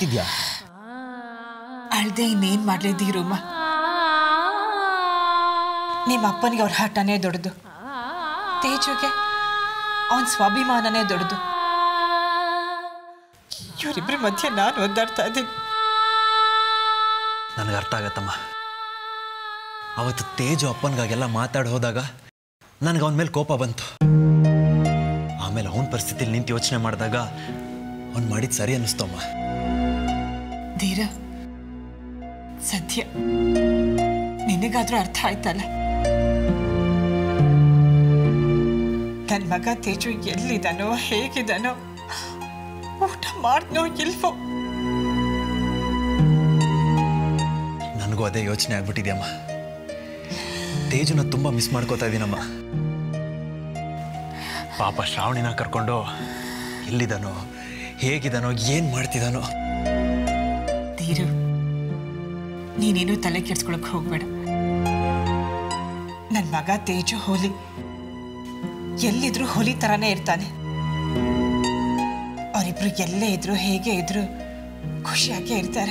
ಅಳ್ತಿದ್ಯಾ ಅಳ್ದೆ ಇನ್ನೇನ್ ಮಾಡ್ಲಿ ಧೀರಮ್ಮ ನಿಮ್ಮ ಅಪ್ಪನಿಗೆ ಅವ್ರ ಹಠನೇ ದೊಡ್ಡದು ತೇಜುಗೆ ಅವನ ಸ್ವಾಭಿಮಾನನೇ ದೊಡ್ಡದು ಇವರಿಬ್ಬರ ಮಧ್ಯೆ ನಾನು ಒದ್ದಾಡ್ತಾ ಇದ್ದೀನಿ ನನಗೆ ಅರ್ಥ ಆಗತ್ತಮ್ಮ ಅವತ್ತು ತೇಜು ಅಪ್ಪನಿಗಾಗೆಲ್ಲ ಮಾತಾಡಿ ಹೋದಾಗ ನನಗೆ ಅವನ ಮೇಲೆ ಕೋಪ ಬಂತು ಆಮೇಲೆ ಅವನ ಪರಿಸ್ಥಿತಿಲಿ ನಿಂತು ಯೋಚನೆ ಮಾಡಿದಾಗ ಅವ್ನು ಮಾಡಿದ್ದು ಸರಿ ಅನ್ನಿಸ್ತು ಅಮ್ಮ ಧೀರ ಸದ್ಯ ನಿನಗಾದ್ರೂ ಅರ್ಥ ಆಯ್ತಲ್ಲ ನನ್ನ ಮಗ ತೇಜು ಎಲ್ಲಿದ್ದಾನೋ ಹೇಗಿದ್ದಾನೋ ಊಟ ಮಾಡ್ನೋ ಇಲ್ವೋ ನನಗೂ ಅದೇ ಯೋಚನೆ ಆಗ್ಬಿಟ್ಟಿದ್ಯಮ್ಮ ತೇಜುನ ತುಂಬ ಮಿಸ್ ಮಾಡ್ಕೋತಾ ಇದ್ದೀನಮ್ಮ ಪಾಪ ಶ್ರಾವಣಿನ ಕರ್ಕೊಂಡು ಎಲ್ಲಿದ್ದಾನೋ ಹೇಗಿದ್ದಾನೋ ಏನು ಮಾಡ್ತಿದ್ದಾನೋ ಧೀರು ನೀನೇನು ತಲೆ ಕೆಡ್ಸ್ಕೊಳಕ್ ಹೋಗ್ಬೇಡ ನನ್ನ ಮಗ ತೇಜು ಹೋಲಿ ಎಲ್ಲಿದ್ರು ಹೋಲಿ ತರಾನೇ ಇರ್ತಾನೆ ಅವರಿಬ್ರು ಎಲ್ಲೇ ಇದ್ರು ಹೇಗೆ ಇದ್ರು ಖುಷಿಯಾಗೇ ಇರ್ತಾರೆ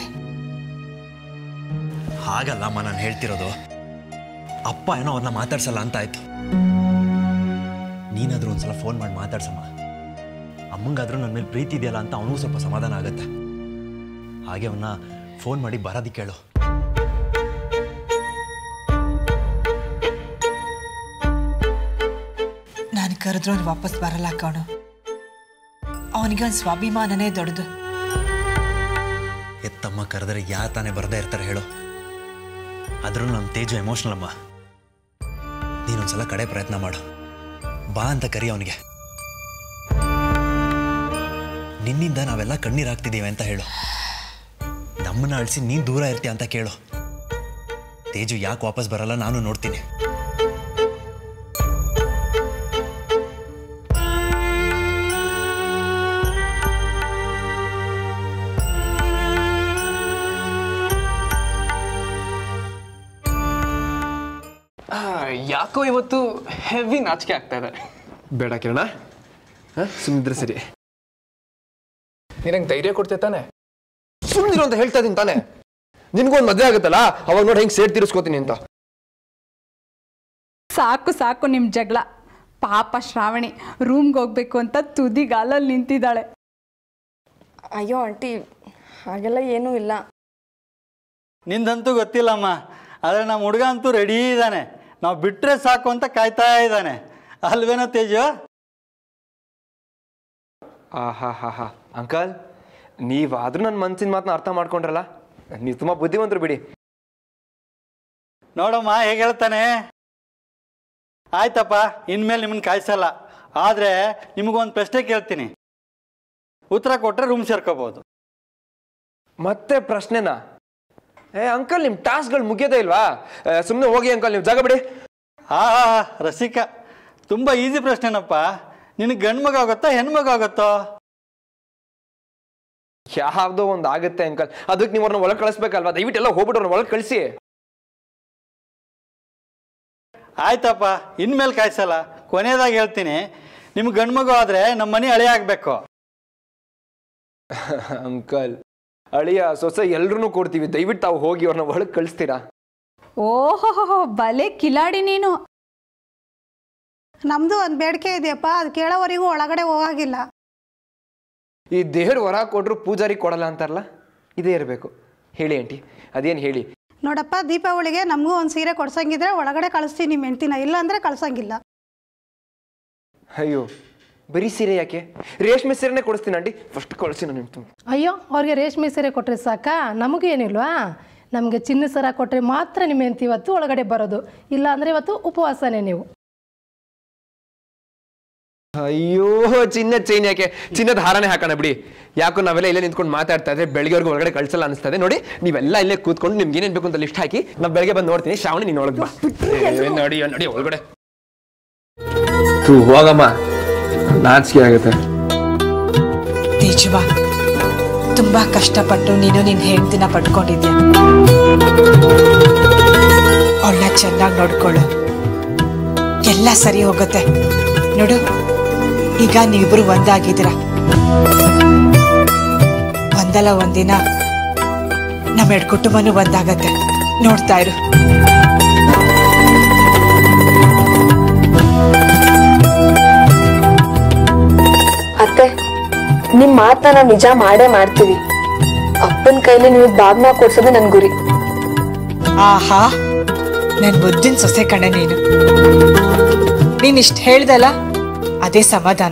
ಹಾಗಲ್ಲಮ್ಮ ನಾನು ಹೇಳ್ತಿರೋದು ಅಪ್ಪ ಏನೋ ಅವ್ರನ್ನ ಮಾತಾಡ್ಸಲ್ಲ ಅಂತ ಆಯ್ತು ನೀನಾದ್ರೂ ಒಂದ್ಸಲ ಫೋನ್ ಮಾಡಿ ಮಾತಾಡ್ಸಮ್ಮ ಅಮ್ಮಂಗಾದ್ರೂ ನನ್ನ ಮೇಲೆ ಪ್ರೀತಿ ಇದೆಯಲ್ಲ ಅಂತ ಅವನಿಗೂ ಸ್ವಲ್ಪ ಸಮಾಧಾನ ಆಗುತ್ತೆ ಹಾಗೆ ಅವನ್ನ ಫೋನ್ ಮಾಡಿ ಬರೋದಕ್ಕೆ ಕೇಳು ನಾನು ಕರೆದ್ರು ಅವ್ನು ವಾಪಸ್ ಬರಲ್ಲ ಕಣು ಅವನಿಗೆ ಒಂದು ಸ್ವಾಭಿಮಾನನೇ ದೊಡ್ಡದು ಎತ್ತಮ್ಮ ಕರೆದರೆ ಯಾ ತಾನೇ ಬರದೇ ಇರ್ತಾರೆ ಹೇಳು ಆದ್ರೂ ನಮ್ಮ ತೇಜು ಎಮೋಷ್ನಲ್ ಅಮ್ಮ ನೀನೊಂದ್ಸಲ ಕಡೆ ಪ್ರಯತ್ನ ಮಾಡು ಬಾ ಅಂತ ಕರಿ ಅವನಿಗೆ ನಿನ್ನಿಂದ ನಾವೆಲ್ಲ ಕಣ್ಣೀರು ಹಾಕ್ತಿದ್ದೀವಿ ಅಂತ ಹೇಳು ನಮ್ಮನ್ನ ಅಳಿಸಿ ನೀನು ದೂರ ಇರ್ತೀಯ ಅಂತ ಕೇಳು ತೇಜು ಯಾಕೆ ವಾಪಸ್ ಬರಲ್ಲ ನಾನು ನೋಡ್ತೀನಿ ಆ, ಯಾಕೋ ಇವತ್ತು ಹೆವಿ ನಾಚಿಕೆ ಆಗ್ತಾ ಇದೆ ಬೇಡ ಕಿರಣ ಸುಮ್ಮನಿದ್ರೆ ಸರಿ ನೀನಂಗೆ ಧೈರ್ಯ ಕೊಡ್ತೇ ತಾನೆ ಸುಮ್ಮನಿರು ಅಂತ ಹೇಳ್ತಾ ಇದ್ದೀನಿ ತಾನೆ ನಿನ್ಗೂ ಒಂದು ಮದುವೆ ಆಗುತ್ತಲ್ಲ ಅವಾಗ ನೋಡಿ ಹೆಂಗೆ ಸೇಡ್ ತೀರಿಸ್ಕೋತೀನಿ ಅಂತ ಸಾಕು ಸಾಕು ನಿಮ್ಮ ಜಗಳ ಪಾಪ ಶ್ರಾವಣಿ ರೂಮ್ಗೆ ಹೋಗ್ಬೇಕು ಅಂತ ತುದಿಗಾಲಲ್ಲಿ ನಿಂತಿದ್ದಾಳೆ ಅಯ್ಯೋ ಆಂಟಿ ಹಾಗೆಲ್ಲ ಏನೂ ಇಲ್ಲ ನಿಂದಂತೂ ಗೊತ್ತಿಲ್ಲಮ್ಮ ಆದರೆ ನಮ್ಮ ಹುಡುಗ ಅಂತೂ ರೆಡಿ ಇದ್ದಾನೆ ನಾವು ಬಿಟ್ಟರೆ ಸಾಕು ಅಂತ ಕಾಯ್ತಾ ಇದ್ದಾನೆ ಅಲ್ವೇನೋ ತೇಜು ಆ ಹಾ ಹಾ ಹಾ ಅಂಕಲ್ ನೀವಾದ್ರೂ ನನ್ನ ಮನ್ಸಿನ ಮಾತನ್ನ ಅರ್ಥ ಮಾಡ್ಕೊಂಡ್ರಲ್ಲ ನೀವು ತುಂಬಾ ಬುದ್ಧಿವಂತರು ಬಿಡಿ ನೋಡಮ್ಮ ಹೇಗೆ ಹೇಳ್ತಾನೆ ಆಯ್ತಪ್ಪ ಇನ್ಮೇಲೆ ನಿಮ್ಮನ್ನ ಕಾಯಿಸಲ್ಲ ಆದರೆ ನಿಮಗೊಂದು ಪ್ರಶ್ನೆ ಕೇಳ್ತೀನಿ ಉತ್ತರ ಕೊಟ್ಟರೆ ರೂಮ್ ಸೇರ್ಕೋಬೋದು ಮತ್ತೆ ಪ್ರಶ್ನೆನಾ ಏ ಅಂಕಲ್ ನಿಮ್ ಟಾಸ್ಕ್ಗಳು ಮುಗಿಯೋದೇ ಇಲ್ವಾ ಸುಮ್ಮನೆ ಹೋಗಿ ಅಂಕಲ್ ನೀವು ಜಾಗ ಬಿಡಿ ಆ ರಸಿಕ ತುಂಬ ಈಸಿ ಪ್ರಶ್ನೆನಪ್ಪ ನಿನಗೆ ಗಂಡು ಮಗ ಆಗುತ್ತೋ ಹೆಣ್ಮಗ ಆಗುತ್ತೋ ಯಾವ್ದೋ ಒಂದು ಆಗುತ್ತೆ ಅಂಕಲ್ ಅದಕ್ಕೆ ನೀವು ಅವ್ರನ್ನ ಒಳಗೆ ಕಳಿಸ್ಬೇಕಲ್ವಾ ದಯವಿಟ್ಟು ಎಲ್ಲ ಹೋಗ್ಬಿಟ್ಟು ಅವ್ರನ್ನ ಒಳಗೆ ಕಳಿಸಿ ಆಯ್ತಪ್ಪ ಇನ್ಮೇಲೆ ಕಾಯಿಸಲ್ಲ ಕೊನೆಯದಾಗಿ ಹೇಳ್ತೀನಿ ನಿಮ್ಗೆ ಗಂಡು ಮಗು ಆದರೆ ನಮ್ಮ ಮನೆ ಹಳೆ ಆಗಬೇಕು ಅಂಕಲ್ ಅಳಿಯ ಸೊಸೆ ಎಲ್ರೂ ಕೊಡ್ತೀವಿ ದಯವಿಟ್ಟು ತಾವು ಹೋಗಿ ಅವ್ರನ್ನ ಒಳಗೆ ಕಳಿಸ್ತೀರಾ ಓಹೋ ಬಲೆ ಕಿಲಾಡಿ ನೀನು ನಮ್ದು ಒಂದು ಬೇಡಿಕೆ ಇದೆಯಪ್ಪ ಅದು ಕೇಳೋವರೆಗೂ ಒಳಗಡೆ ಹೋಗಾಗಿಲ್ಲ ಈ ದೇವ್ರ ವರ ಕೊಟ್ರು ಪೂಜಾರಿ ಕೊಡಲ್ಲ ಅಂತಾರಲ್ಲ ಇದೇ ಇರಬೇಕು ಹೇಳಿ ಆಂಟಿ ಅದೇನು ಹೇಳಿ ನೋಡಪ್ಪ ದೀಪಾವಳಿಗೆ ನಮಗೂ ಒಂದು ಸೀರೆ ಕೊಡ್ಸಂಗಿದ್ರೆ ಒಳಗಡೆ ಕಳಿಸ್ತೀನಿ ನಿಮ್ಮ ಹೆಂಡ್ತಿನ ಇಲ್ಲ ಅಂದರೆ ಕಳ್ಸಂಗಿಲ್ಲ ಅಯ್ಯೋ ಬರೀ ಸೀರೆ ಯಾಕೆ ರೇಷ್ಮೆ ಸೀರೆನೇ ಕೊಡಿಸ್ತೀನಿ ಆಂಟಿ ಫಸ್ಟ್ ಕಳಿಸಿ ನಾನು ನಿಮ್ತು ಅಯ್ಯೋ ಅವ್ರಿಗೆ ರೇಷ್ಮೆ ಸೀರೆ ಕೊಟ್ಟರೆ ಸಾಕಾ ನಮಗೇನಿಲ್ವಾ ನಮಗೆ ಚಿನ್ನ ಸರ ಕೊಟ್ಟರೆ ಮಾತ್ರ ನಿಮ್ಮ ಹೆಂಡ್ತಿ ಇವತ್ತು ಒಳಗಡೆ ಬರೋದು ಇಲ್ಲ ಅಂದರೆ ಇವತ್ತು ಉಪವಾಸನೇ ನೀವು ಅಯ್ಯೋ ಚಿನ್ನ ಚೈನ್ ಯಾಕೆ ಚಿನ್ನದ ಹಾರನೇ ಹಾಕೋಣ ಬಿಡಿ ಯಾಕೋ ನಾವೆಲ್ಲ ಇಲ್ಲೇ ನಿಂತ್ಕೊಂಡು ಮಾತಾಡ್ತಾ ಇದ್ರೆ ಬೆಳಗ್ಗೆವರೆಗೂ ಒಳಗಡೆ ಕಳ್ಸಲ್ಲ ಅನಿಸ್ತಾ ಇದೆ ನೋಡಿ ನೀವೆಲ್ಲ ಇಲ್ಲೇ ಕೂತ್ಕೊಂಡು ನಿಮ್ಗೆ ಏನೇನು ಬೇಕು ಅಂತ ಲಿಸ್ಟ್ ಹಾಕಿ ನಾವು ಬೆಳಗ್ಗೆ ಬಂದು ನೋಡ್ತೀನಿ ಶ್ರಾವಣಿ ನೀನು ಒಳಗೆ ಬಾ ಏ, ನೋಡಿ ನೋಡಿ ಒಳಗಡೆ ಹೋಗಮ್ಮ ನಾಚಿಕೆ ಆಗುತ್ತೆ ತೇಜುವ ತುಂಬಾ ಕಷ್ಟಪಟ್ಟು ನೀನು ನಿನ್ನ ಹೆಂಡ್ತಿನ ಪಡ್ಕೊಂಡಿದ್ಯಾ ಅವಳನ್ನ ಚೆನ್ನಾಗಿ ನೋಡ್ಕೊಳ್ಳು ಎಲ್ಲ ಸರಿ ಹೋಗುತ್ತೆ ನೋಡು ಈಗ ನೀವಿಬ್ರು ಒಂದಾಗಿದ್ದೀರ ಒಂದಾದ ಒಂದಲ್ಲ ಒಂದಿನ ನಮ್ಮೆರಡು ಕುಟುಂಬನೂ ಒಂದಾಗತ್ತೆ ನೋಡ್ತಾ ಇರು ಅತ್ತೆ ನಿಮ್ ಮಾತನ್ನ ನಾವು ನಿಜ ಮಾಡೇ ಮಾಡ್ತೀವಿ ಅಪ್ಪನ ಕೈಲಿ ನೀವು ಬಾಗ್ನ ಕೊಡ್ಸೋದು ನನ್ ಗುರಿ ಆಹಾ ನನ್ ಮುದ್ದಿನ ಸೊಸೆ ಕಣೆ ನೀನು ನೀನ್ ಇಷ್ಟ ಹೇಳ್ದಲ್ಲ ಅದೇ ಸಮಾಧಾನ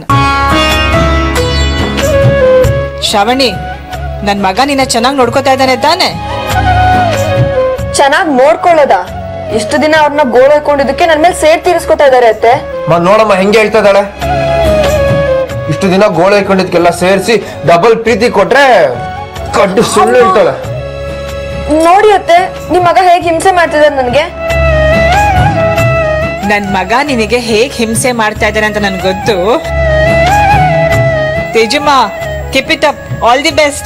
ಶ್ರವಣಿ ನನ್ ಮಗ ನಿನ್ನ ಚೆನ್ನಾಗಿ ನೋಡ್ಕೋತಾ ಇದ್ದಾನೆ ತಾನೆ ಚೆನ್ನಾಗ್ ನೋಡ್ಕೊಳ್ಳೋದ ಇಷ್ಟು ದಿನ ಅವ್ರನ್ನ ಗೋಳು ಹೊಯ್ಕೊಂಡಿದ್ದಕ್ಕೆ ನನ್ ಮೇಲೆ ಸೇರ್ ತೀರಿಸ್ಕೊತಾ ಇದಾರೆ ಅತ್ತೆ ಮ ನೋಡಮ್ಮ ಹೆಂಗೆ ಹೇಳ್ತಾ ಇದ್ದಾಳೆ ಇಷ್ಟು ದಿನ ಗೋಳು ಹಾಕೊಂಡಿದ್ಕೆಲ್ಲ ಸೇರಿಸಿ ಡಬಲ್ ಪ್ರೀತಿ ಕೊಟ್ರೆ ಕಡ್ಡು ಸುಳ್ಳು ಹೇಳ್ತಾಳೆ ನೋಡಿ ಅತ್ತೆ ನಿಮ್ ಮಗ ಹೇಗ್ ಹಿಂಸೆ ಮಾಡ್ತಿದಾರೆ ನನ್ಗೆ ನನ್ ಮಗ ನಿನಗೆ ಹೇಗ್ ಹಿಂಸೆ ಮಾಡ್ತಾ ಇದ್ದಾನೆ ಅಂತ ನನ್ಗೆ ಗೊತ್ತು Tejamma keep it up all the best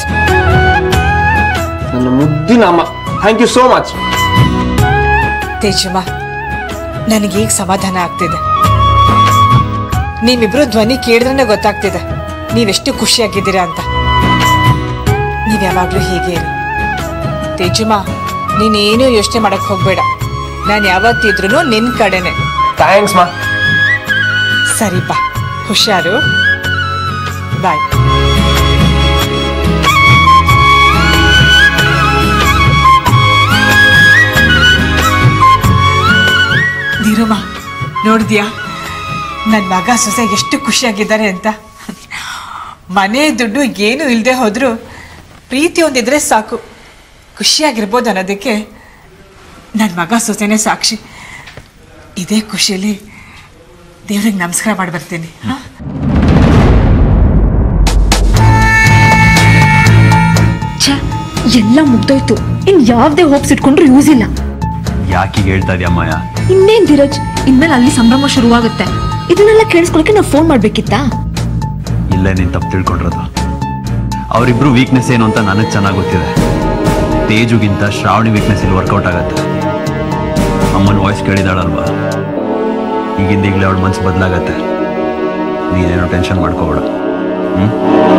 ನನ್ನ ಮುದ್ದಿನ ಅಮ್ಮ thank you so much Tejamma ನನಗೀಗ ಸಮಾಧಾನ ಆಗ್ತಿದೆ ನೀವಿಬ್ರು ಧ್ವನಿ ಕೇಳಿದ್ರೆ ಗೊತ್ತಾಗ್ತಿದೆ ನೀವೆಷ್ಟು ಖುಷಿಯಾಗಿದ್ದೀರಾ ಅಂತ ನೀವ್ ಯಾವಾಗ್ಲೂ ಹೀಗೆ ಇರಿ ತೇಜಮ್ಮ ನೀನೇನು ಯೋಚನೆ ಮಾಡಕ್ ಹೋಗ್ಬೇಡ ನಾನು ಯಾವತ್ತಿದ್ರು ನಿನ್ ಕಡೆನೆ ಥ್ಯಾಂಕ್ಸ್ ಮಾ ಸರಿಪ್ಪ ಹುಷಾರು ಬಾಯ್ ನೀರಮ್ಮ ನೋಡಿದ್ಯಾ ನನ್ನ ಮಗ ಸೊಸೆ ಎಷ್ಟು ಖುಷಿಯಾಗಿದ್ದಾರೆ ಅಂತ ಮನೆ ದುಡ್ಡು ಏನು ಇಲ್ಲದೆ ಹೋದ್ರು ಪ್ರೀತಿ ಒಂದಿದ್ರೆ ಸಾಕು ಖುಷಿಯಾಗಿರ್ಬೋದು ಅನ್ನೋದಕ್ಕೆ ನನ್ನ ಮಗ ಸೊಸೆನೇ ಸಾಕ್ಷಿ ಇದೇ ಖುಷಿಯಲ್ಲಿ ದೇವ್ರಿಗೆ ನಮಸ್ಕಾರ ಮಾಡಿ ಬರ್ತೀನಿ ಹಾಂ ಛೆ ಎಲ್ಲ ಮುಗ್ದೋಯ್ತು ಇನ್ ಯಾವ್ದೇ ಹೋಪ್ಸ್ ಇಟ್ಕೊಂಡ್ರು ಯೂಸ್ ಇಲ್ಲ ಯಾಕೆ ಹೇಳ್ತಾ ಇದೆಯಾ ಮಾಯ ಇನ್ನೇನ್ ಧೀರಜ್ ಇನ್ಮೇಲೆ ಅಲ್ಲಿ ಸಂಭ್ರಮ ಶುರುವಾಗುತ್ತೆ ಇದನ್ನೆಲ್ಲ ಕೇಳಿಸ್ಕೊಳಕ್ಕೆ ನಾವು ಫೋನ್ ಮಾಡ್ಬೇಕಿತ್ತಾ ಇಲ್ಲೇ ನೀನು ತಪ್ಪು ತಿಳ್ಕೊಂಡಿರೋದು ಅವರಿಬ್ರು ವೀಕ್ನೆಸ್ ಏನು ಅಂತ ನನಗೆ ಚೆನ್ನಾಗಿ ಗೊತ್ತಿದೆ ತೇಜುಗಿಂತ ಶ್ರಾವಣಿ ವೀಕ್ನೆಸ್ ಇಲ್ಲಿ ವರ್ಕೌಟ್ ಆಗತ್ತೆ ಅಮ್ಮನ ವಾಯ್ಸ್ ಕೇಳಿದಾಳಲ್ವಾ ಈಗಿಂದ ಈಗಲೇ ಅವಳ ಮನ್ಸು ಬದಲಾಗತ್ತೆ ನೀನೇನೋ ಟೆನ್ಷನ್ ಮಾಡ್ಕೋಬೇಡ ಹ್ಞೂ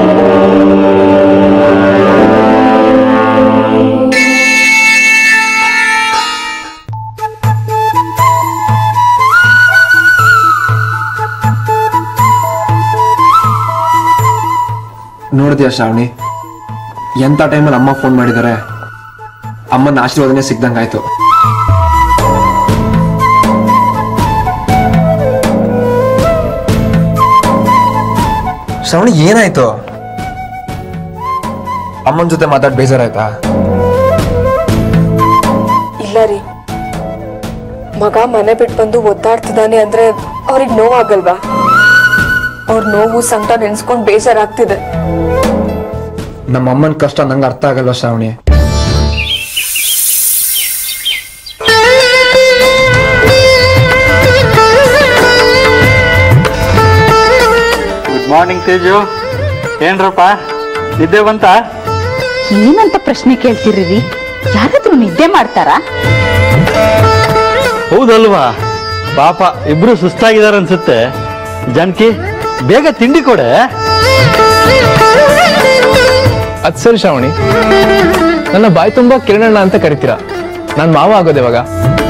ನೋಡಿದ್ಯಾ ಶ್ರಾವಣಿ ಎಂಥ ಟೈಮಲ್ಲಿ ಅಮ್ಮ ಫೋನ್ ಮಾಡಿದ್ದಾರೆ ಅಮ್ಮನ ಆಶೀರ್ವಾದನೆ ಸಿಗ್ದಂಗಾಯ್ತು ಶ್ರಾವಣಿ ಏನಾಯ್ತು ಅಮ್ಮನ ಜೊತೆ ಮಾತಾಡಿ ಬೇಜಾರಾಯ್ತಾ ಇಲ್ಲ ರೀ ಮಗ ಮನೆ ಬಿಟ್ಟು ಬಂದು ಒದ್ದಾಡ್ತಿದ್ದಾನೆ ಅಂದ್ರೆ ಅವ್ರಿಗೆ ನೋವಾಗಲ್ವಾ ಅವ್ರ ನೋವು ಸಂಕಟ ನೆನ್ಸ್ಕೊಂಡ್ ಬೇಜಾರಾಗ್ತಿದೆ ನಮ್ಮ ಅಮ್ಮನ ಕಷ್ಟ ನಂಗೆ ಅರ್ಥ ಆಗಲ್ವಾ ಶ್ರಾವಣಿ ಗುಡ್ ಮಾರ್ನಿಂಗ್ ತೇಜು ಏನ್ರಪ್ಪ ನಿದ್ದೆ ಬಂತ ಏನಂತ ಪ್ರಶ್ನೆ ಕೇಳ್ತಿರ್ರಿ ಯಾರಾದ್ರೂ ನಿದ್ದೆ ಮಾಡ್ತಾರಾ ಹೌದಲ್ವಾ ಪಾಪ ಇಬ್ರು ಸುಸ್ತಾಗಿದ್ದಾರೆ ಅನ್ಸುತ್ತೆ ಜಾನಕಿ ಬೇಗ ತಿಂಡಿ ಕೊಡೆ ಅದ್ ಸರಿ ಶ್ರಾವಣಿ ನನ್ನ ಬಾಯಿ ತುಂಬಾ ಕಿರಣಣ್ಣ ಅಂತ ಕರಿತೀರಾ ನಾನ್ ಮಾವ ಆಗೋದು ಇವಾಗ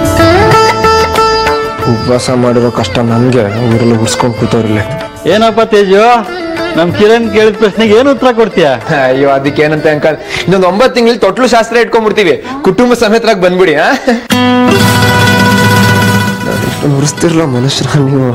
ಉಪವಾಸ ಮಾಡಿರೋ ಕಷ್ಟ ನನಗೆ ಊರಲ್ಲಿ ಉಡ್ಸ್ಕೊಂಡು ಕೂತವ್ರಲ್ಲಿ ಏನಪ್ಪ ತೇಜು ನಮ್ ಕಿರಣ್ ಕೇಳಿದ ಪ್ರಶ್ನೆಗೆ ಏನು ಉತ್ತರ ಕೊಡ್ತೀಯ ಅಯ್ಯೋ ಅದಕ್ಕೆ ಏನಂತ ಅಂಕಲ್ ಇನ್ನೊಂದು ಒಂಬತ್ತು ತಿಂಗಳಲ್ಲಿ ತೊಟ್ಲು ಶಾಸ್ತ್ರ ಇಟ್ಕೊಂಡ್ಬಿಡ್ತೀವಿ ಕುಟುಂಬ ಸಮೇತರಾಗಿ ಬಂದ್ಬಿಡಿ ಆ ನುರಿಸ್ತಿರ್ಲ ಮನುಷ್ಯರ ನೀವು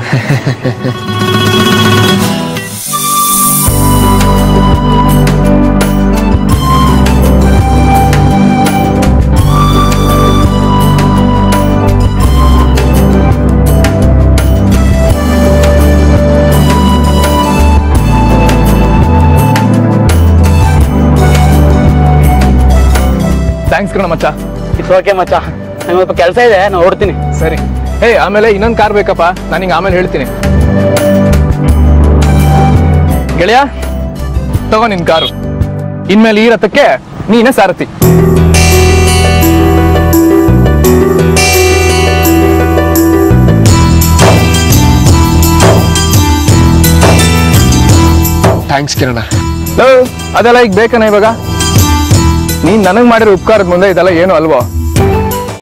ಥ್ಯಾಂಕ್ಸ್ ಕಣ ಮಚ್ಚ ಇಟ್ಸ್ ಓಕೆ ಮಚ್ಚ ನಂಗೆ ಸ್ವಲ್ಪ ಕೆಲಸ ಇದೆ ನಾನು ಓಡ್ತೀನಿ ಸರಿ ಹೇ ಆಮೇಲೆ ಇನ್ನೊಂದು ಕಾರ್ ಬೇಕಪ್ಪ ನಾನು ಹಿಂಗೆ ಆಮೇಲೆ ಹೇಳ್ತೀನಿ ಗೆಳೆಯ ತಗೋ ನಿನ್ ಕಾರು ಇನ್ಮೇಲೆ ಈ ರಥಕ್ಕೆ ನೀನೇ ಸಾರಥಿ ಥ್ಯಾಂಕ್ಸ್ ಕಿರಣ ಲೋ, ಅದೆಲ್ಲ ಈಗ ಬೇಕನ ಇವಾಗ ನೀನ್ ನನಗ್ ಮಾಡಿರೋ ಉಪಕಾರದ ಮುಂದೆ ಇದೆಲ್ಲ ಏನು ಅಲ್ವೋ